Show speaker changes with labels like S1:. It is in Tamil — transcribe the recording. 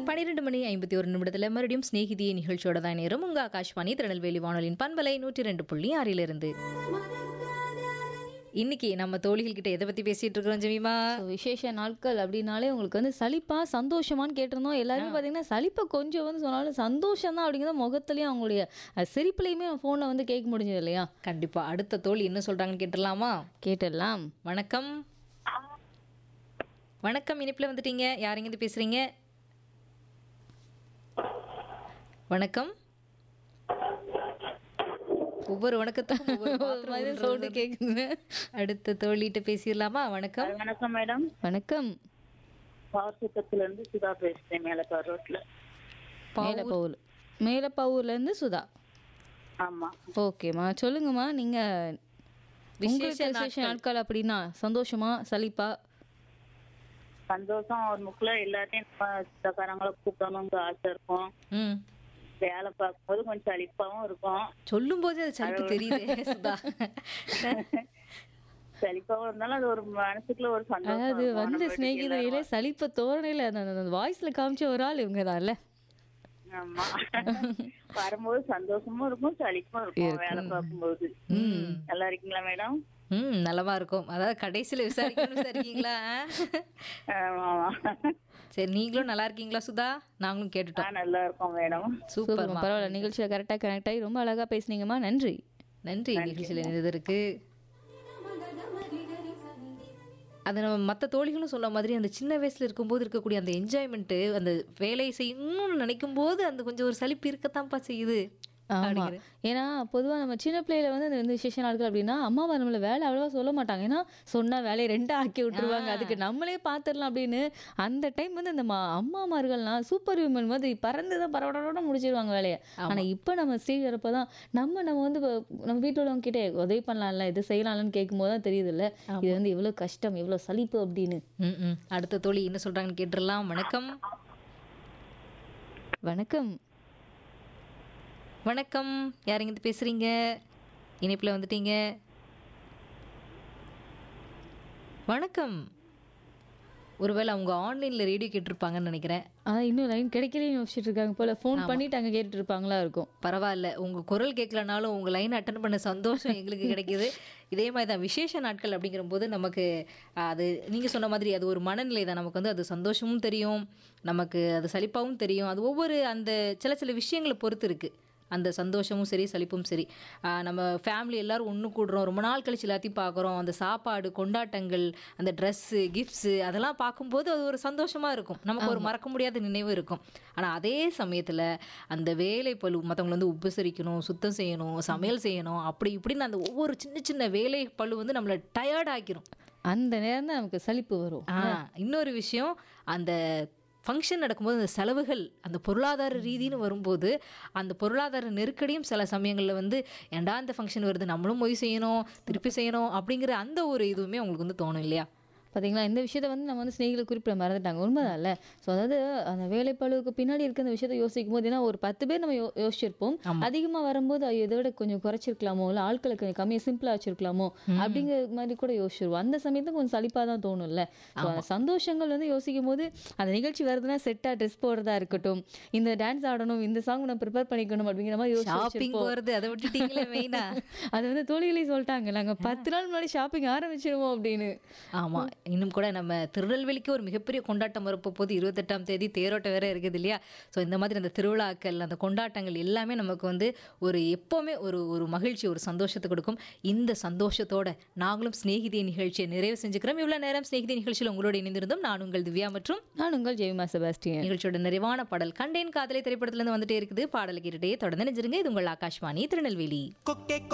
S1: பன்னிரெண்டு மணி ஐம்பத்தி ஒரு நிமிடத்தில் மறுபடியும் ஸ்நேகிதியை நிகழ்ச்சியோட தான் நேரம் உங்கள் ஆகாஷ்வாணி திருநெல்வேலி வானொலியின் பண்பலை நூற்றி ரெண்டு புள்ளி ஆறிலிருந்து இன்னைக்கு நம்ம தோழிகள் கிட்ட எதை பத்தி பேசிட்டு இருக்கிறோம் ஜெமிமா
S2: So, விசேஷ நாட்கள் அப்படின்னாலே உங்களுக்கு வந்து சலிப்பா சந்தோஷமான்னு கேட்டிருந்தோம் எல்லாருமே பார்த்தீங்கன்னா சலிப்பை கொஞ்சம் வந்து சொன்னாலும் சந்தோஷம் தான் அப்படிங்கிறத முகத்துலையும் அவங்களுடைய அஹ், சிரிப்புலையுமே ஃபோனில் வந்து கேட்க முடிஞ்சது இல்லையா
S1: கண்டிப்பா அடுத்த தோழி என்ன சொல்றாங்கன்னு கேட்டுடலாமா
S2: கேட்டுடலாம்
S1: வணக்கம் வணக்கம் இனிப்புல வந்துட்டீங்க யாருங்க இருந்து பேசுறீங்க வணக்கம் ஒவ்வொரு வணக்கத்துக்கும் ஒவ்வொரு பாத்திரம்
S2: மாதிரி
S1: உருள்றது.
S2: சவுண்டு கேட்குது
S1: அடுத்த தோழிகிட்ட பேசிடலாமா வணக்கம்
S3: வணக்கம் மேடம்
S2: வணக்கம்
S3: பாவசத்தத்துல இருந்து சுதா பேசுறேன் மேலப்பார் ரோட்ல
S2: மேலப்பவுல் மேலப்பவுர்லேருந்து சுதா
S3: ஆமா
S2: ஓகேம்மா சொல்லுங்கம்மா நீங்கள்
S1: விசேஷ
S2: விசேஷ விசேஷ நாட்கள் அப்படின்னா சந்தோஷமா சலிப்பா
S3: சந்தோஷம் ஒரு முக்கில் எல்லாத்தையும் நம்ம சொந்தக்காரங்களை கூப்பிடணுங்க ஆசை இருக்கும்
S1: ம்
S3: வேலை பார்க்கும்போது கொஞ்சம் சலிப்பாவும் இருக்கும்
S1: சொல்லும் போது அது சலிப்பு தெரியுதே சுதா
S3: சலிப்பாவும் இருந்தாலும் அது ஒரு மனசுக்குள்ள ஒரு சந்தோஷம்
S2: அதாவது
S3: இருக்கும்.
S2: வந்த
S3: நம்ம வீட்டுக்கு
S2: சிநேகிதையிலே சலிப்பை தோரணையில் அந்த அந்த வாய்ஸில் காமிச்ச ஒரு ஆள் இவங்க தான்ல
S3: ஆமா வரும்போது சந்தோஷமும் இருக்கும் சலிப்பும் இருக்கும் வேலை பார்க்கும்போது நல்லா இருக்கீங்களா மேடம்
S1: ம் நலமா இருக்கும் அதாவது கடைசியில விசாரிக்கணும் விசாரிக்கீங்களா
S3: ஆமா ஆமா
S1: சரி நீங்களும் நல்லா இருக்கீங்களா சுதா நாங்களும்
S3: ஆ,
S1: கேட்டுட்டோம்
S3: நல்லா இருக்கோம் மேடம்
S1: சூப்பர்
S2: சூப்பர் பரவாயில்ல நிகழ்ச்சியில் கரெக்டாக கனெக்ட் ஆகி ரொம்ப அழகா பேசுனீங்கம்மா நன்றி
S1: நன்றி நிகழ்ச்சியில் இணைந்ததற்கு அது நம்ம மற்ற தோழிகளும் சொல்ல மாதிரி அந்த சின்ன வயசுல இருக்கும்போது இருக்கக்கூடிய அந்த என்ஜாய்மெண்ட்டு அந்த வேலையை செய்யணும்னு நினைக்கும் போது அந்த கொஞ்சம் ஒரு சலிப்பு இருக்கத்தான்ப்பா செய்யுது
S2: ஆமா
S1: அப்படிங்கிற.
S2: ஏன்னா பொதுவா நம்ம சின்ன பிள்ளையில வந்து இந்த வந்து விசேஷ நாட்கள் அப்படின்னா அம்மா நம்மள வேலை அவ்வளவா சொல்ல மாட்டாங்க ஏன்னா சொன்னா வேலையை ரெண்டா ஆக்கி விட்டுருவாங்க அதுக்கு நம்மளே பார்த்துடலாம் அப்படின்னு அந்த டைம் வந்து இந்த மா- அம்மாமார்கள்லாம் சூப்பர் விமன் மாதிரி பறந்து தான் பரவடோட முடிச்சிருவாங்க வேலையை ஆனா இப்போ நம்ம ஸ்டேஜ் வரப்போ தான் நம்ம நம்ம வந்து இப்ப நம்ம வீட்டில் உள்ளவங்க கிட்டே உதவி பண்ணலாம்ல இது செய்யலாம்லன்னு கேட்கும்போது தான் தெரியுது இல்ல இது வந்து இவ்வளவு கஷ்டம் இவ்வளவு சலிப்பு அப்படின்னு
S1: ம் ம் அடுத்த தோழி என்ன சொல்றாங்கன்னு கேட்டுடலாம் வணக்கம்
S2: வணக்கம்
S1: வணக்கம் யாருங்க இருந்து பேசுறீங்க இணைப்புல வந்துட்டீங்க வணக்கம் ஒருவேளை அவங்க ஆன்லைன்ல ரேடியோ கேட்டிருப்பாங்கன்னு நினைக்கிறேன்
S2: அதான் இன்னும் லைன் கிடைக்கலையும் யோசிச்சுட்டு இருக்காங்க போல ஃபோன் பண்ணிட்டு அங்க கேட்டுட்டு இருப்பாங்களா இருக்கும்
S1: பரவாயில்ல உங்க குரல் கேட்கலனாலும் உங்க லைன் அட்டன் பண்ண சந்தோஷம் எங்களுக்கு கிடைக்குது இதே மாதிரி தான் விசேஷ நாட்கள் அப்படிங்கிற போது நமக்கு ஆஹ், அது நீங்க சொன்ன மாதிரி அது ஒரு மனநிலை தான் நமக்கு வந்து அது சந்தோஷமும் தெரியும் நமக்கு அது சலிப்பாகவும் தெரியும் அது ஒவ்வொரு அந்த சில சில விஷயங்களை பொறுத்து இருக்கு அந்த சந்தோஷமும் சரி சலிப்பும் சரி ஆஹ், நம்ம ஃபேமிலி எல்லாரும் ஒன்று கூடுறோம் ரொம்ப நாள் கழிச்சு எல்லாத்தையும் பார்க்குறோம் அந்த சாப்பாடு கொண்டாட்டங்கள் அந்த ட்ரெஸ்ஸு கிஃப்ட்ஸு அதெல்லாம் பார்க்கும்போது அது ஒரு சந்தோஷமாக இருக்கும் நமக்கு ஒரு மறக்க முடியாத நினைவு இருக்கும் ஆனால் அதே சமயத்தில் அந்த வேலை பளு மற்றவங்களை வந்து உபசரிக்கணும் சுத்தம் செய்யணும் சமையல் செய்யணும் அப்படி இப்படின்னு அந்த ஒவ்வொரு சின்ன சின்ன வேலை பளு வந்து நம்மளை டயர்ட் ஆக்கிரும்
S2: அந்த நேரம் தான் நமக்கு சலிப்பு வரும்
S1: ஆ இன்னொரு விஷயம் அந்த ஃபங்க்ஷன் நடக்கும்போது அந்த செலவுகள் அந்த பொருளாதார ரீதின்னு வரும்போது அந்த பொருளாதார நெருக்கடியும் சில சமயங்களில் வந்து ஏன்டா இந்த ஃபங்க்ஷன் வருது நம்மளும் போய் செய்யணும் திருப்பி செய்யணும் அப்படிங்கிற அந்த ஒரு இதுவுமே உங்களுக்கு வந்து தோணும் இல்லையா
S2: பாத்தீங்களா இந்த விஷயத்த வந்து நம்ம வந்து ஸ்நேகில குறிப்பிட மறந்துட்டாங்க உண்மைதான்ல ஸோ அதாவது அந்த வேலைப்பளுவுக்கு பின்னாடி இருக்க அந்த விஷயத்த யோசிக்கும் போது ஏன்னா ஒரு பத்து பேர் நம்ம யோ- யோசிச்சிருப்போம் அதிகமா வரும்போது ஐயோ இதை விட கொஞ்சம் குறைச்சிருக்கலாமோ இல்லை ஆட்களை கொஞ்சம் கம்மியாக சிம்பிளா வச்சிருக்கலாமோ அப்படிங்கிற மாதிரி கூட யோசிச்சிருவோம் அந்த சமயத்துல கொஞ்சம் சலிப்பா தான் தோணும்ல ஸோ அந்த சந்தோஷங்கள் வந்து யோசிக்கும் போது அந்த நிகழ்ச்சி வருதுன்னா செட்டா ட்ரெஸ் போடுறதா இருக்கட்டும் இந்த டான்ஸ் ஆடணும் இந்த சாங் நம்ம ப்ரிப்பேர் பண்ணிக்கணும் அப்படிங்கிற மாதிரி யோசிச்சு
S1: ஷாப்பிங்
S2: வச்சிருப்போம்.
S1: போகிறது அதை விட்டுட்டீங்களே மெயினா
S2: அது வந்து தோழிகளே சொல்லிட்டாங்க நாங்க பத்து நாள் முன்னாடி ஷாப்பிங் ஆரம்பிச்சிருவோம் அப்படின்னு
S1: ஆமா இன்னும் கூட நம்ம திருநெல்வேலிக்கு ஒரு மிகப்பெரிய கொண்டாட்டம் வரப்போ போது இருபத்தெட்டாம் தேதி தேரோட்டம் வேற இருக்குது இல்லையா ஸோ இந்த மாதிரி அந்த திருவிழாக்கள் அந்த கொண்டாட்டங்கள் எல்லாமே நமக்கு வந்து ஒரு எப்போவுமே ஒரு ஒரு மகிழ்ச்சி ஒரு சந்தோஷத்தை கொடுக்கும் இந்த சந்தோஷத்தோட நாங்களும் சிநேகிதி நிகழ்ச்சியை நிறைவு செஞ்சுக்கிறோம் இவ்வளோ நேரம் சிநேகிதி நிகழ்ச்சியில் உங்களோட இணைந்திருந்தோம் நான் உங்கள் திவ்யா மற்றும்
S2: நான் உங்கள் ஜெயமா செபாஸ்டியன்
S1: நிகழ்ச்சியோட நிறைவான பாடல் கண்டேன் காதலை திரைப்படத்துல இருந்து வந்துட்டே இருக்குது பாடல் கேட்டுட்டே தொடர்ந்து நினைச்சிருங்க இது உங்கள் ஆகாஷ்வாணி திருநெல்வேலி